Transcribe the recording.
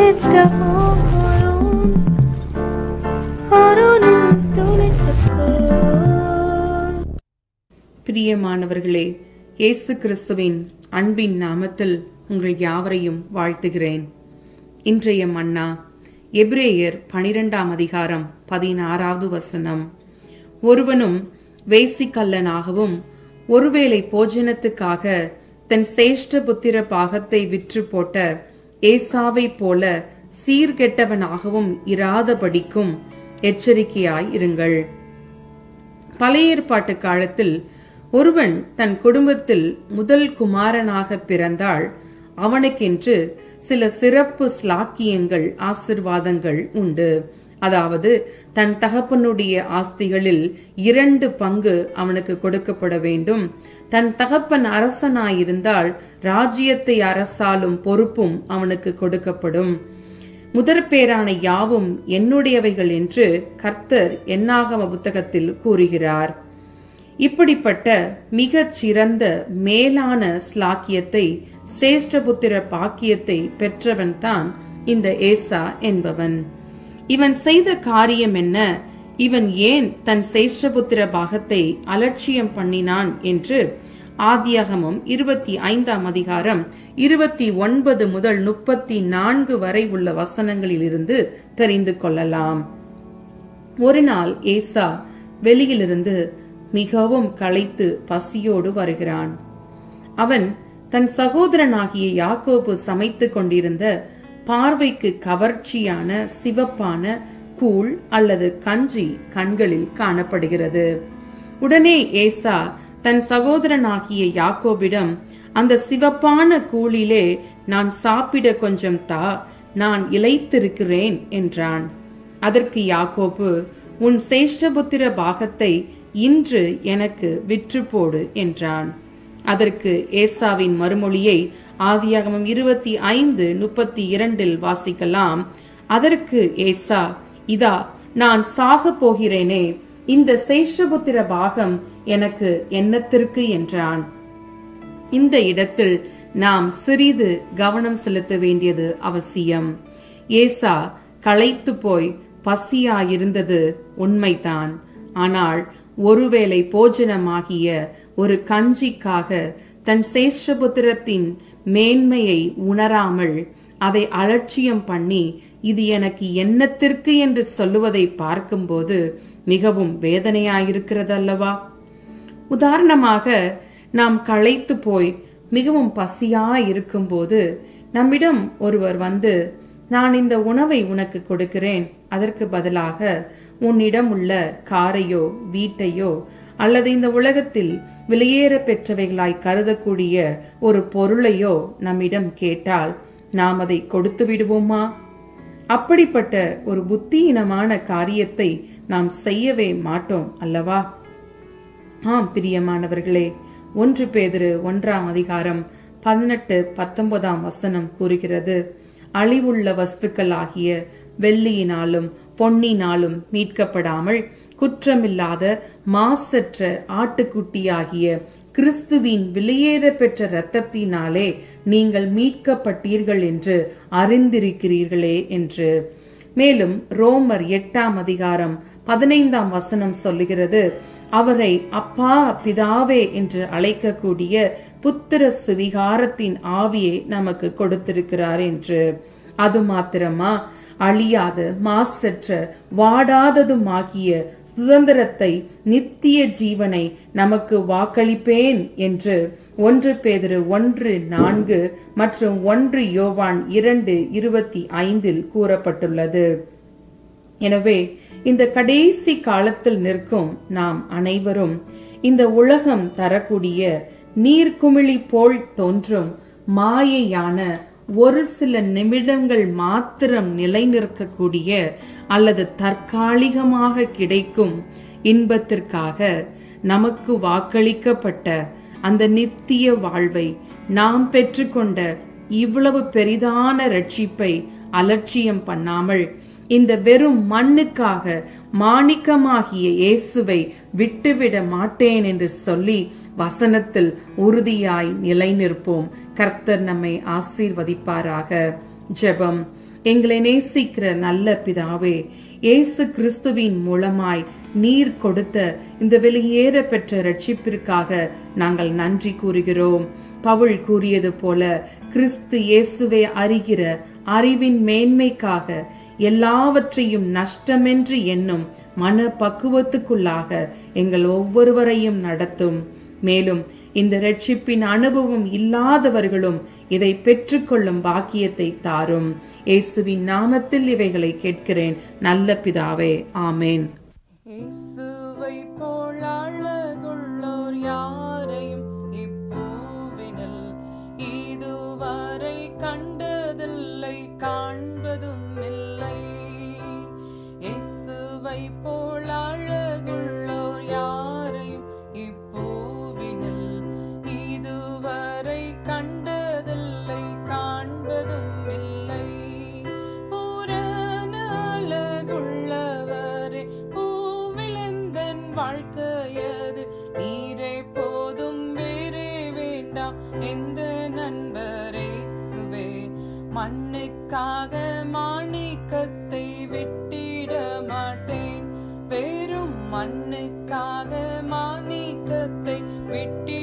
midst of Harun, Harun துணைப்பக்கோ பிரியமானவர்களே இயேசு கிறிஸ்துவின் அன்பின் நாமத்தில் உங்கள் யாவரையும் வாழ்த்துகிறேன் இன்றைய மன்னா எபிரேயர் பனிரெண்டாம் அதிகாரம் பதினாறாவது வசனம் ஒருவனும் வேசிக்கல்லனாகவும் ஒருவேளை போஜனத்துக்காக தன் சேஷ்ட புத்திர பாகத்தை விற்று போட்ட ஏசாவைப் போல சீர்கெட்டவனாகவும் இராதபடிக்கும் எச்சரிக்கையாய் இருங்கள் பழைய ஏற்பாட்டு காலத்தில் ஒருவன் தன் குடும்பத்தில் முதல் குமாரனாக பிறந்தால் அவனுக்கென்று சில சிறப்பு ஸ்லாக்கியங்கள் ஆசிர்வாதங்கள் உண்டு அதாவது தன் தகப்பனுடைய ஆஸ்திகளில் இரண்டு பங்கு அவனுக்கு கொடுக்கப்பட வேண்டும் தன் தகப்பன் அரசனாயிருந்தால் ராஜ்யத்தை அரசாலும் பொறுப்பும் அவனுக்கு கொடுக்கப்படும் முதற்பேரான யாவும் என்னுடையவைகள் என்று கர்த்தர் என்னாகம புத்தகத்தில் கூறுகிறார் இப்படிப்பட்ட மிகச் சிறந்த மேலான ஸ்லாக்கியத்தை சிரேஷ்டபுத்திர பாக்கியத்தை பெற்றவன் தான் இந்த ஏசா என்பவன் இவன் செய்த காரியம் என்ன இவன் ஏன் தன் சேஷ்டபுத்திர பாகத்தை அலட்சியம் பண்ணினான் என்று ஆதியாகமம் இருபத்தி ஐந்தாம் அதிகாரம் இருபத்தி ஒன்பது முதல் முப்பத்தி நான்கு வரை உள்ள வசனங்களிலிருந்து தெரிந்து கொள்ளலாம் ஒரு நாள் ஏசா வெளியிலிருந்து மிகவும் களைத்து பசியோடு வருகிறான் அவன் தன் சகோதரனாகிய யாக்கோபு சமைத்துக் கொண்டிருந்த பார்வைக்கு கவர்ச்சியான சிவப்பான கூழ் அல்லது கஞ்சி கண்களில் காணப்படுகிறது உடனே ஏசா தன் சகோதரனாகிய யாக்கோபிடம் அந்த சிவப்பான கூழிலே நான் சாப்பிட கொஞ்சம் தா நான் இளைத்திருக்கிறேன் என்றான் அதற்கு யாக்கோபு உன் சேஷ்டபுத்திர பாகத்தை இன்று எனக்கு விற்று போடு என்றான் அதற்கு ஏசாவின் மறுமொழியை ஆதியாகமம் இருபத்தி ஐந்து முப்பத்தி இரண்டில் வாசிக்கலாம் அதற்கு ஏசா இதா நான் சாக போகிறேனே இந்த சேஷபுத்திர பாகம் எனக்கு என்னத்திற்கு என்றான் இந்த இடத்தில் நாம் சிறிது கவனம் செலுத்த வேண்டியது அவசியம் ஏசா களைத்து போய் பசியாயிருந்தது உண்மைதான் ஆனால் ஒருவேளை போஜனமாகிய ஒரு கஞ்சிக்காக தன் சேஷ்டபுத்திரத்தின் மேன்மையை உணராமல் அதை அலட்சியம் பண்ணி இது எனக்கு என்னத்திற்கு என்று சொல்லுவதை பார்க்கும்போது மிகவும் வேதனையாயிருக்கிறது அல்லவா உதாரணமாக நாம் களைத்து போய் மிகவும் பசியா இருக்கும்போது நம்மிடம் ஒருவர் வந்து நான் இந்த உணவை உனக்கு கொடுக்கிறேன் அதற்கு பதிலாக உன்னிடம் உள்ள காரையோ வீட்டையோ அல்லது இந்த உலகத்தில் வெளியேற பெற்றவைகளாய் கருதக்கூடிய ஒரு பொருளையோ நம்மிடம் கேட்டால் நாம் அதை கொடுத்து விடுவோமா அப்படிப்பட்ட ஒரு புத்தியினமான காரியத்தை நாம் செய்யவே மாட்டோம் அல்லவா ஆம் பிரியமானவர்களே ஒன்று பேதிரு ஒன்றாம் அதிகாரம் பதினெட்டு பத்தொன்பதாம் வசனம் கூறுகிறது அழிவுள்ள வஸ்துக்கள் ஆகிய வெள்ளியினாலும் பொன்னினாலும் மீட்கப்படாமல் குற்றமில்லாத மாசற்ற ஆட்டுக்குட்டியாகிய கிறிஸ்துவின் வெளியேற பெற்ற இரத்தத்தினாலே நீங்கள் மீட்கப்பட்டீர்கள் என்று அறிந்திருக்கிறீர்களே என்று மேலும் ரோமர் எட்டாம் அதிகாரம் பதினைந்தாம் வசனம் சொல்லுகிறது அவரை அப்பா பிதாவே என்று அழைக்கக்கூடிய புத்திர சுவிகாரத்தின் ஆவியை நமக்கு கொடுத்திருக்கிறார் என்று அது மாத்திரமா அழியாத மாசற்ற வாடாததுமாகிய சுதந்திரத்தை நித்திய ஜீவனை நமக்கு வாக்களிப்பேன் என்று ஒன்று பேதிரு ஒன்று நான்கு மற்றும் ஒன்று யோவான் இரண்டு இருபத்தி ஐந்தில் கூறப்பட்டுள்ளது எனவே இந்த கடைசி காலத்தில் நிற்கும் நாம் அனைவரும் இந்த உலகம் தரக்கூடிய நீர்க்குமிழி போல் தோன்றும் மாயையான ஒரு சில நிமிடங்கள் மாத்திரம் நிலை நிற்கக்கூடிய அல்லது தற்காலிகமாக கிடைக்கும் இன்பத்திற்காக நமக்கு வாக்களிக்கப்பட்ட அந்த நித்திய வாழ்வை நாம் பெற்றுக்கொண்ட இவ்வளவு பெரிதான ரட்சிப்பை அலட்சியம் பண்ணாமல் இந்த வெறும் மண்ணுக்காக மாணிக்கமாகிய இயேசுவை விட்டுவிட மாட்டேன் என்று சொல்லி வசனத்தில் உறுதியாய் நிலை நிற்போம் கர்த்தர் நம்மை ஆசீர்வதிப்பாராக ஜெபம் எங்களை நேசிக்கிற நல்ல பிதாவே இயேசு கிறிஸ்துவின் மூலமாய் நீர் கொடுத்த இந்த வெளியேற பெற்ற ரட்சிப்பிற்காக நாங்கள் நன்றி கூறுகிறோம் பவுல் கூறியது போல கிறிஸ்து இயேசுவை அறிகிற அறிவின் மேன்மைக்காக எல்லாவற்றையும் நஷ்டமென்று எண்ணும் மன பக்குவத்துக்குள்ளாக எங்கள் ஒவ்வொருவரையும் நடத்தும் மேலும் இந்த ரட்சிப்பின் அனுபவம் இல்லாதவர்களும் இதை பெற்றுக்கொள்ளும் பாக்கியத்தை தாரும் இயேசுவின் நாமத்தில் இவைகளை கேட்கிறேன் நல்ல பிதாவே ஆமேன் இயேசுவை போல் அழகுள்ளோர் யாரையும் இப்பூவினில் இதுவரை கண்டதில்லை காண்பதும் இல்லை இயேசுவை போல் அழகுள்ளோர் யாரையும் இப்பூவினில் இதுவரை கண்டதில்லை காண்பதும் இல்லை பூரண அழகுள்ளவரே பூவிலந்தன் வாழ்க்கையது நீரே போதும் வேறே வேண்டாம் எந்த நண்பரேசுவே மண்ணுக்காக மாணிக்கத்தை விட்டிட மாட்டேன் பெரும் மண்ணுக்காக மாணிக்கத்தை விட்டிட